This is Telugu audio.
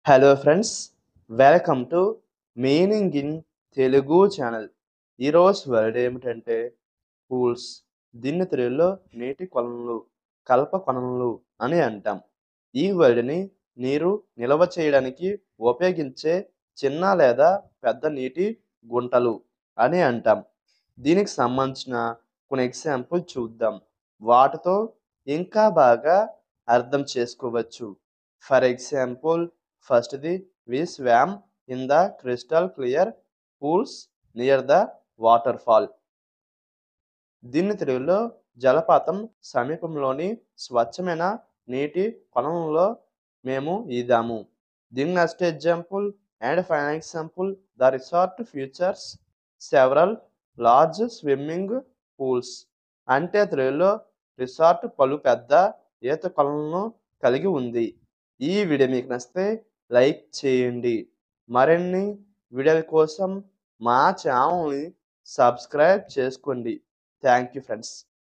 hello friends welcome to meaning in Telugu channel ఈరోజు వర్డ్ ఏమిటంటే పూల్స్ దీన్ని తెలుగులో నీటి కొలనులు కల్ప కొలనులు అని అంటాం ఈ వర్డ్ని నీరు నిల్వ చేయడానికి ఉపయోగించే చిన్న లేదా పెద్ద నీటి గుంటలు అని అంటాం దీనికి సంబంధించిన కొన్ని ఎగ్జాంపుల్ చూద్దాం వాటితో ఇంకా బాగా అర్థం చేసుకోవచ్చు ఫర్ ఎగ్జాంపుల్ ఫస్ట్ది we swam in the crystal clear pools near the waterfall దీన్ని తెలుగులో జలపాతం సమీపంలోని స్వచ్ఛమైన నీటి కొలంలో మేము ఈదాము దీని next example and final example the resort features several large swimming pools అంటే తెలుగులో రిసార్ట్ పలు పెద్ద ఈత కొలను కలిగి ఉంది ఈ వీడియో మీకు నచ్చితే లైక్ చేయండి మరిన్ని వీడియోల కోసం మా ఛానల్ని సబ్స్క్రైబ్ చేసుకోండి థ్యాంక్ యూ ఫ్రెండ్స్